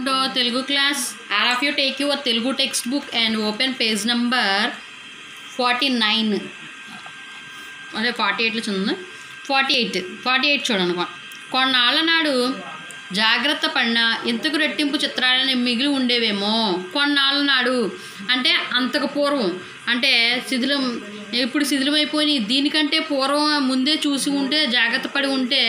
to Telugu class. All of you take your Telugu textbook and open page number 49. అదే forty ఎయిట్లో చదువు forty eight forty eight చూడండి కొ- కొన్నాళ్ళ నాడు జాగ్రత్త పడిన ఇంతకు రెట్టింపు చిత్రాలని మిగిలి ఉండేవేమో కొన్నాళ్ళ నాడు అంటే అంతకు పూర్వం అంటే శిథిలం ఇప్పుడు శిథిలమైపోయి దీనికంటే పూర్వం ముందే చూసి ఉంటే జాగ్రత్త పడి ఉంటే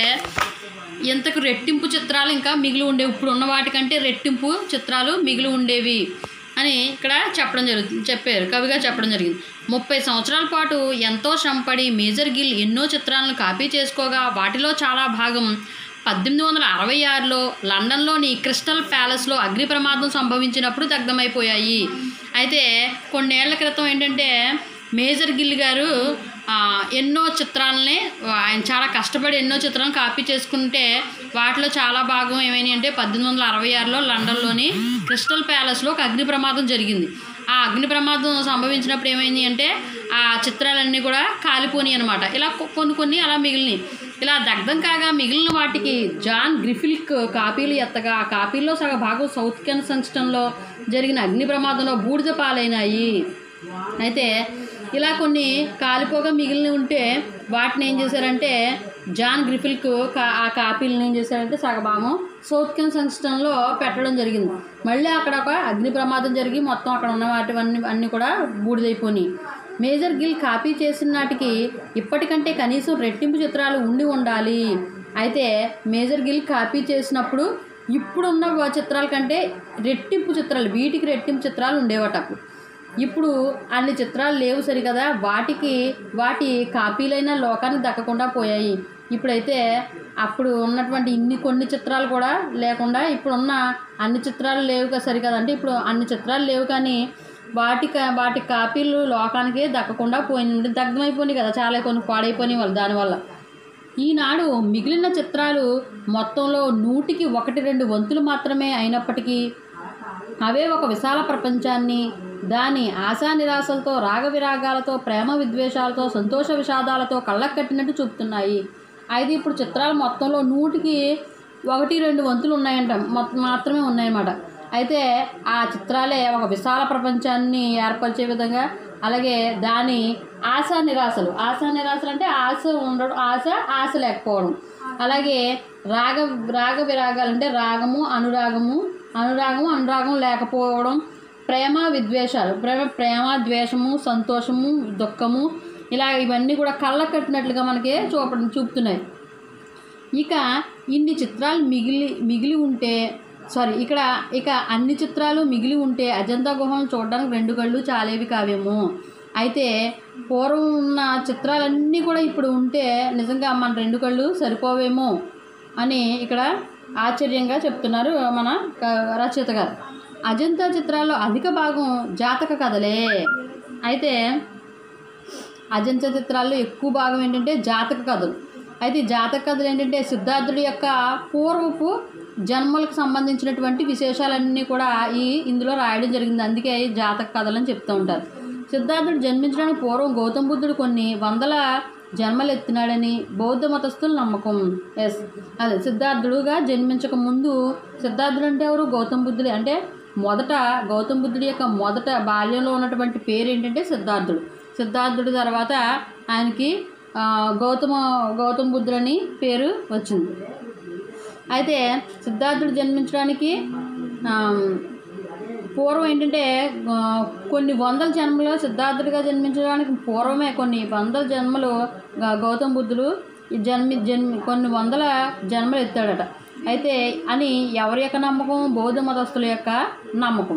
ఇంతకు రెట్టింపు చిత్రాలు ఇంకా మిగిలి ఉండేవి ఇప్పుడు ఉన్న వాటికంటే రెట్టింపు చిత్రాలు మిగిలి ఉండేవి అని ఇక్కడ చెప్పడం జరుగుతుంది చెప్పారు కవిగా చెప్పడం జరిగింది ముప్పై సంవత్సరాల పాటు ఎంతో శ్రమపడి మేజర్ గిల్ ఎన్నో చిత్రాలను కాపీ చేసుకోగా వాటిలో చాలా భాగం పద్దెనిమిది వందల అరవై ఆరులో లండన్లోని క్రిస్టల్ ప్యాలెస్లో అగ్ని ప్రమాదం సంభవించినప్పుడు దగ్ధమైపోయాయి అయితే కొన్నేళ్ల క్రితం ఏంటంటే మేజర్ గిల్ గారు ఆ, ఎన్నో చిత్రాలని ఆయన చాలా కష్టపడి ఎన్నో చిత్రాలను కాపీ చేసుకుంటే వాటిలో చాలా భాగం ఏమైనాయి అంటే పద్దెనిమిది వందల అరవై ఆరులో లండన్లోని క్రిస్టల్ ప్యాలెస్లో ఒక అగ్ని ప్రమాదం జరిగింది ఆ అగ్ని ప్రమాదం సంభవించినప్పుడు ఏమైంది అంటే ఆ చిత్రాలన్నీ కూడా కాలిపోయినాయి అనమాట ఇలా కొ- కొన్ని కొన్ని అలా మిగిలినాయి ఇలా దగ్ధం కాగా మిగిలిన వాటికి జాన్ గ్రిఫిల్క్ కాపీలు ఎత్తగా ఆ కాపీల్లో సగ భాగం సౌత్ కెన్సంగ్స్టన్లో జరిగిన అగ్ని ప్రమాదంలో బూడిద పాలైనాయి అయితే ఇలా కొన్ని కాలిపోగా మిగిలిన ఉంటే వాటిని ఏం చేశారంటే జాన్ గ్రిఫిల్క్ కా ఆ కాపీలను ఏం చేశారంటే సగభాగం సౌత్ కెన్సంగ్స్టన్లో పెట్టడం జరిగింది మళ్ళీ అక్కడ ఒక అగ్ని ప్రమాదం జరిగి మొత్తం అక్కడ ఉన్న వాటివన్నీ అన్నీ కూడా బూడిదైపోయినాయి మేజర్ గిల్ కాపీ చేసిన నాటికి ఇప్పటికంటే కనీసం రెట్టింపు చిత్రాలు ఉండి ఉండాలి అయితే మేజర్ గిల్ కాపీ చేసినప్పుడు ఇప్పుడున్న వ- చిత్రాల కంటే రెట్టింపు చిత్రాలు వీటికి రెట్టింపు చిత్రాలు ఉండేవట అప్పుడు ఇప్పుడు అన్ని చిత్రాలు లేవు సరికదా వాటికి వాటి కాపీలైన లోకానికి దక్కకుండా పోయాయి ఇప్పుడైతే అప్పుడు ఉన్నటువంటి ఇన్ని కొన్ని చిత్రాలు కూడా లేకుండా ఇప్పుడున్న అన్ని చిత్రాలు లేవు కదా సరికదా అంటే ఇప్పుడు అన్ని చిత్రాలు లేవు కానీ వాటి కా- వాటి కాపీలు లోకానికి దక్కకుండా పోయింది దగ్ధమైపోయినాయి కదా చాలా కొన్ని పాడైపోయినాయి వాళ్ళు దానివల్ల ఈనాడు మిగిలిన చిత్రాలు మొత్తంలో నూటికి ఒకటి రెండు వంతులు మాత్రమే అయినప్పటికీ అవే ఒక విశాల ప్రపంచాన్ని దాని ఆశా నిరాశలతో రాగ విరాగాలతో ప్రేమ విద్వేషాలతో సంతోష విషాదాలతో కళ్ళకు కట్టినట్టు చూపుతున్నాయి అయితే ఇప్పుడు చిత్రాలు మొత్తంలో నూటికి ఒకటి రెండు వంతులు ఉన్నాయంట మొత్తం మాత్రమే ఉన్నాయన్నమాట అయితే ఆ చిత్రాలే ఒక విశాల ప్రపంచాన్ని ఏర్పరిచే విధంగా అలాగే దాని ఆశా నిరాశలు ఆశా నిరాశలు అంటే ఆశ ఉండడం ఆశ ఆశ లేకపోవడం అలాగే రాగ రాగ విరాగాలు అంటే రాగము అనురాగము అనురాగము అనురాగం లేకపోవడం ప్రేమ విద్వేషాలు ప్రేమ ప్రేమ ద్వేషము సంతోషము దుఃఖము ఇలా ఇవన్నీ కూడా కళ్ళ కట్టినట్లుగా మనకి చూపడం చూపుతున్నాయి ఇక ఇన్ని చిత్రాలు మిగిలి మిగిలి ఉంటే సారీ ఇక్కడ ఇక అన్ని చిత్రాలు మిగిలి ఉంటే అజంతా గుహను చూడడానికి రెండు కళ్ళు చాలేవి కావేమో అయితే పూర్వం ఉన్న చిత్రాలన్నీ కూడా ఇప్పుడు ఉంటే నిజంగా మన రెండు కళ్ళు సరిపోవేమో అని ఇక్కడ ఆశ్చర్యంగా చెప్తున్నారు మన క- రచయిత గారు అజంతా చిత్రాల్లో అధిక భాగం జాతక కథలే అయితే అజంతా చిత్రాల్లో ఎక్కువ భాగం ఏంటంటే జాతక కథలు అయితే ఈ జాతక కథలు ఏంటంటే సిద్ధార్థుడి యొక్క పూర్వపు జన్మలకు సంబంధించినటువంటి విశేషాలన్నీ కూడా ఈ ఇందులో రాయడం జరిగింది అందుకే ఈ జాతక కథలు అని చెప్తూ ఉంటారు సిద్ధార్థుడు జన్మించడానికి పూర్వం గౌతమ బుద్ధుడు కొన్ని వందల జన్మలు ఎత్తినాడని బౌద్ధ మతస్థుల నమ్మకం ఎస్ అదే సిద్ధార్థుడుగా జన్మించక ముందు సిద్ధార్థుడు అంటే ఎవరు గౌతమ బుద్ధుడే అంటే మొదట గౌతమ బుద్ధుడి యొక్క మొదట బాల్యంలో ఉన్నటువంటి పేరు ఏంటంటే సిద్ధార్థుడు సిద్ధార్థుడి తర్వాత ఆయనకి ఆ, గౌతమ గౌతమ బుద్ధుడు అని పేరు వచ్చింది అయితే సిద్ధార్థుడు జన్మించడానికి ఆ, పూర్వం ఏంటంటే ఆ, కొన్ని వందల జన్మలు సిద్ధార్థుడిగా జన్మించడానికి పూర్వమే కొన్ని వందల జన్మలు గ- గౌతమ బుద్ధుడు ఈ జన్మి జన్మి కొన్ని వందల జన్మలు ఎత్తాడట అయితే అని ఎవరి యొక్క నమ్మకం బౌద్ధ మతస్థుల యొక్క నమ్మకం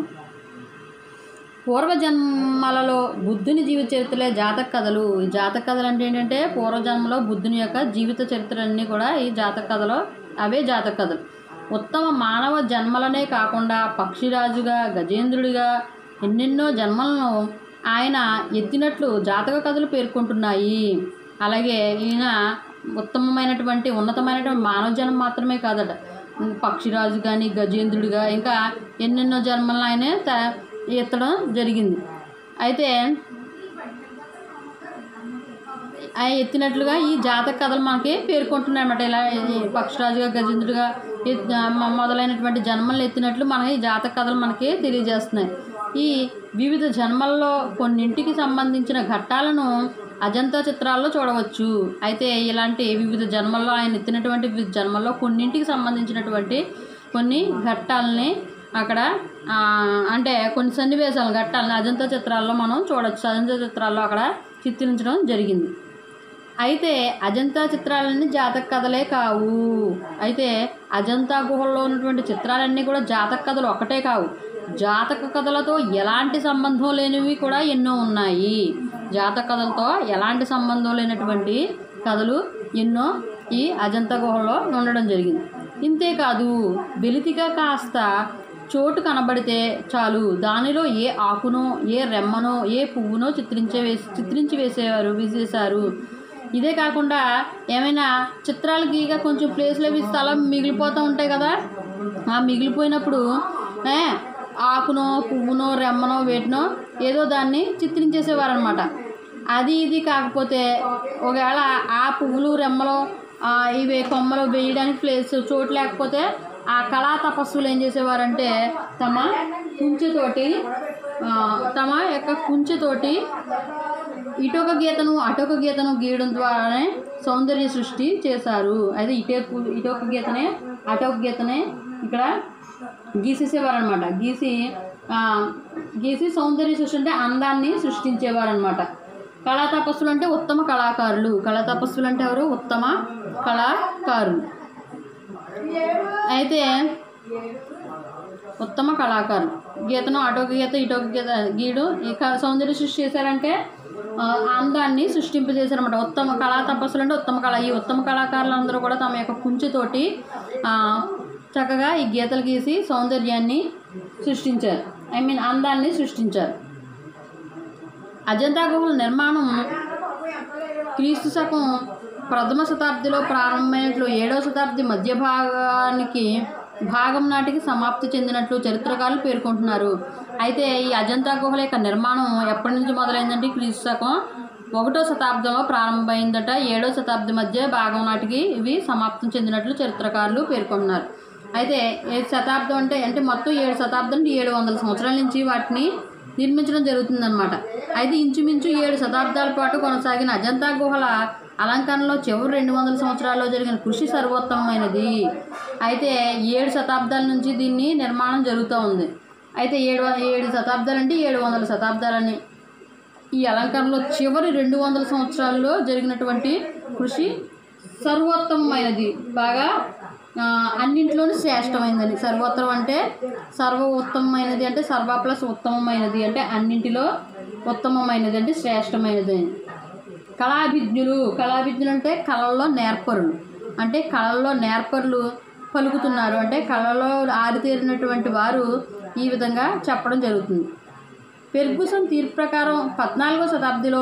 పూర్వజన్మలలో బుద్ధుని జీవిత చరిత్రలే జాతక కథలు ఈ జాతక కథలు అంటే ఏంటంటే పూర్వజన్మలో బుద్ధుని యొక్క జీవిత చరిత్రలన్నీ కూడా ఈ జాతక కథలో అవే జాతక కథలు ఉత్తమ మానవ జన్మలనే కాకుండా పక్షిరాజుగా గజేంద్రుడిగా ఎన్నెన్నో జన్మలను ఆయన ఎత్తినట్లు జాతక కథలు పేర్కొంటున్నాయి అలాగే ఈయన ఉత్తమమైనటువంటి ఉన్నతమైనటువంటి మానవ జన్మ మాత్రమే కాదట పక్షిరాజు కానీ గజేంద్రుడిగా ఇంకా ఎన్నెన్నో జన్మలను ఆయన త- ఎత్తడం జరిగింది అయితే ఆ ఎత్తినట్లుగా ఈ జాతక కథలు మనకి పేర్కొంటున్నాయి అన్నమాట ఇలా ఈ పక్షరాజుగా గజేంద్రుడిగా ఈ మ- మొదలైనటువంటి జన్మలు ఎత్తినట్లు మనకి ఈ జాతక కథలు మనకి తెలియజేస్తున్నాయి ఈ వివిధ జన్మల్లో కొన్నింటికి సంబంధించిన ఘట్టాలను అజంతా చిత్రాల్లో చూడవచ్చు అయితే ఇలాంటి వివిధ జన్మల్లో ఆయన ఎత్తినటువంటి వివిధ జన్మల్లో కొన్నింటికి సంబంధించినటువంటి కొన్ని ఘట్టాలని అక్కడ ఆ, అంటే కొన్ని సన్నివేశాలు ఘట్టాలని అజంతా చిత్రాల్లో మనం చూడొచ్చు అజంతా చిత్రాల్లో అక్కడ చిత్రించడం జరిగింది అయితే అజంతా చిత్రాలన్నీ జాతక కథలే కావు అయితే అజంతా గుహల్లో ఉన్నటువంటి చిత్రాలన్నీ కూడా జాతక కథలు ఒకటే కావు జాతక కథలతో ఎలాంటి సంబంధం లేనివి కూడా ఎన్నో ఉన్నాయి జాతక కథలతో ఎలాంటి సంబంధం లేనటువంటి కథలు ఎన్నో ఈ అజంతా గుహల్లో ఉండడం జరిగింది ఇంతేకాదు వెలితిగా కాస్త చోటు కనబడితే చాలు దానిలో ఏ ఆకునో ఏ రెమ్మనో ఏ పువ్వునో చిత్రించే వేసి చిత్రించి వేసేవారు వేసేశారు ఇదే కాకుండా ఏమైనా చిత్రాలకి ఇక కొంచెం ప్లేస్లో అవి స్థలం మిగిలిపోతూ ఉంటాయి కదా ఆ మిగిలిపోయినప్పుడు ఏ, ఆకునో పువ్వునో రెమ్మనో వేటినో ఏదో దాన్ని చిత్రించేసేవారనమాట అది ఇది కాకపోతే ఒకవేళ ఆ పువ్వులు రెమ్మలు ఆ, ఇవి కొమ్మలు వేయడానికి ప్లేస్ చోటు లేకపోతే ఆ కళా తపస్సులు ఏం చేసేవారంటే తమ కుంచెతోటి ఆ, తమ యొక్క కుంచెతోటి ఇటొక గీతను అటొక గీతను గీయడం ద్వారానే సౌందర్య సృష్టి చేశారు అయితే ఇటే ఇటొక గీతనే అటొక గీతనే ఇక్కడ గీసేసేవారనమాట గీసి ఆ, గీసి సౌందర్య సృష్టి అంటే అందాన్ని సృష్టించేవారనమాట కళా తపస్సులు అంటే ఉత్తమ కళాకారులు కళా తపస్సులు అంటే ఎవరు ఉత్తమ కళాకారులు అయితే ఉత్తమ కళాకారులు గీతను అటొక గీత ఇటొక గీత గీయడం ఈ క- సౌందర్య సృష్టి చేశారంటే ఆ, అందాన్ని సృష్టింపజేశారన్నమాట ఉత్తమ కళా తపస్సులు అంటే ఉత్తమ కళ ఈ ఉత్తమ కళాకారులు అందరూ కూడా తమ యొక్క కుంచెతోటి ఆ, చక్కగా ఈ గీతలు గీసి సౌందర్యాన్ని సృష్టించారు ఐ మీన్ అందాన్ని సృష్టించారు అజంతా గుహల నిర్మాణం క్రీస్తు శకం ప్రథమ శతాబ్దిలో ప్రారంభమైనట్లు ఏడవ శతాబ్ది మధ్య భాగానికి భాగం నాటికి సమాప్తి చెందినట్లు చరిత్రకారులు పేర్కొంటున్నారు అయితే ఈ అజంతా గుహల యొక్క నిర్మాణం ఎప్పటి నుంచి మొదలైందంటే క్రీస్తు శకం ఒకటో శతాబ్దంలో ప్రారంభమైందట ఏడో శతాబ్ది మధ్య భాగం నాటికి ఇవి సమాప్తం చెందినట్లు చరిత్రకారులు పేర్కొంటున్నారు అయితే ఏ శతాబ్దం అంటే అంటే మొత్తం ఏడు శతాబ్దం అంటే ఏడు వందల సంవత్సరాల నుంచి వాటిని నిర్మించడం జరుగుతుందన్నమాట అయితే ఇంచుమించు ఏడు శతాబ్దాల పాటు కొనసాగిన అజంతా గుహల అలంకరణలో చివరి రెండు వందల సంవత్సరాల్లో జరిగిన కృషి సర్వోత్తమమైనది అయితే ఏడు శతాబ్దాల నుంచి దీన్ని నిర్మాణం జరుగుతూ ఉంది అయితే ఏడు వ- ఏడు శతాబ్దాలు అంటే ఏడు వందల శతాబ్దాలని ఈ అలంకరణలో చివరి రెండు వందల సంవత్సరాల్లో జరిగినటువంటి కృషి సర్వోత్తమమైనది బాగా ఆ, అన్నింటిలోనూ శ్రేష్టమైనది సర్వోత్తరం అంటే సర్వ ఉత్తమమైనది అంటే సర్వ ప్లస్ ఉత్తమమైనది అంటే అన్నింటిలో ఉత్తమమైనది అంటే శ్రేష్టమైనది కళాభిజ్ఞులు కళాభిజ్ఞులు అంటే కళల్లో నేర్పరులు అంటే కళల్లో నేర్పరులు పలుకుతున్నారు అంటే కళలో ఆరితేరినటువంటి వారు ఈ విధంగా చెప్పడం జరుగుతుంది ఫెర్గుసన్ తీర్పు ప్రకారం పద్నాలుగో శతాబ్దిలో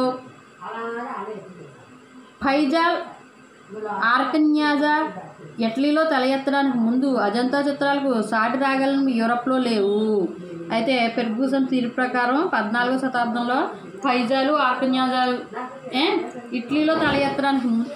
ఫైజాల్ ఆర్కన్యాజా ఇటలీలో తల ఎత్తడానికి ముందు అజంతా చిత్రాలకు సాటి రాగలను యూరప్లో లేవు అయితే ఫెర్గూసన్ తీర్పు ప్రకారం పద్నాలుగో శతాబ్దంలో ఫైజాలు ఆర్కన్యాజాలు ఏ ఇటలీలో తల ఎత్తడానికి ము-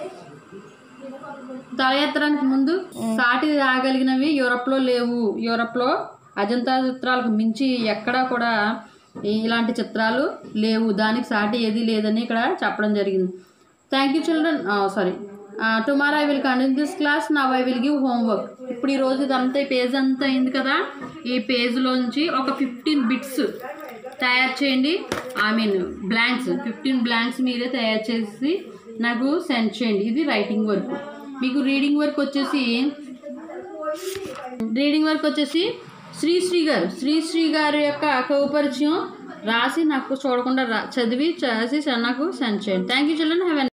తల ఎత్తడానికి ముందు సాటి రాగలిగినవి యూరప్లో లేవు యూరప్లో అజంతా చిత్రాలకు మించి ఎక్కడా కూడా ఈ- ఇలాంటి చిత్రాలు లేవు దానికి సాటి ఏది లేదని ఇక్కడ చెప్పడం జరిగింది thank you children sorry tomorrow I will continue this class now I will give homework ఇప్పుడు ఈ రోజు ఇదంతా ఈ పేజ్ అంతా అయింది కదా ఈ పేజ్లోంచి ఒక ఫిఫ్టీన్ బిట్స్ తయారు చేయండి I mean blanks fifteen blanks మీరే తయారు చేసి నాకు సెండ్ చేయండి ఇది రైటింగ్ వర్క్ మీకు రీడింగ్ వర్క్ వచ్చేసి రీడింగ్ వర్క్ వచ్చేసి శ్రీశ్రీ గారు శ్రీశ్రీ గారి యొక్క కవిపరిచయం రాసి నాకు చూడకుండా రా చదివి చేసి నాకు సెండ్ చేయండి థ్యాంక్ యూ చిల్డ్రన్ హ్యావ్